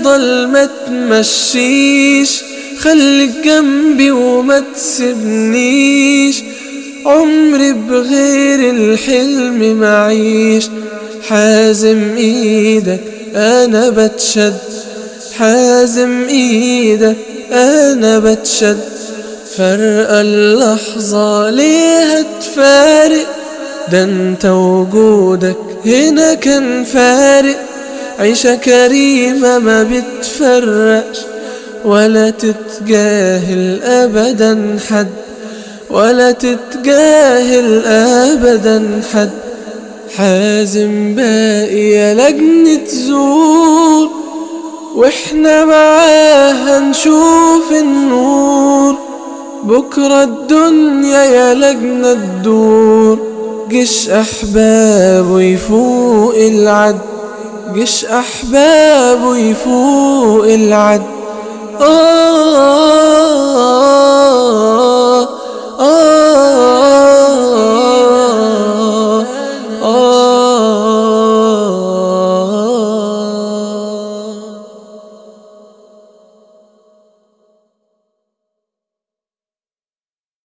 تفضل ما تمشيش خليك جنبي وما تسيبنيش عمري بغير الحلم معيش حازم ايدك انا بتشد حازم ايدك انا بتشد فرق اللحظة ليه هتفارق ده انت وجودك هنا كان فارق عيشة كريمة ما بتفرقش ولا تتجاهل ابدا حد ولا تتجاهل ابدا حد حازم باقي يا لجنة زور واحنا معاه هنشوف النور بكرة الدنيا يا لجنة تدور جيش أحبابه يفوق العد جيش أحبابه يفوق العد آه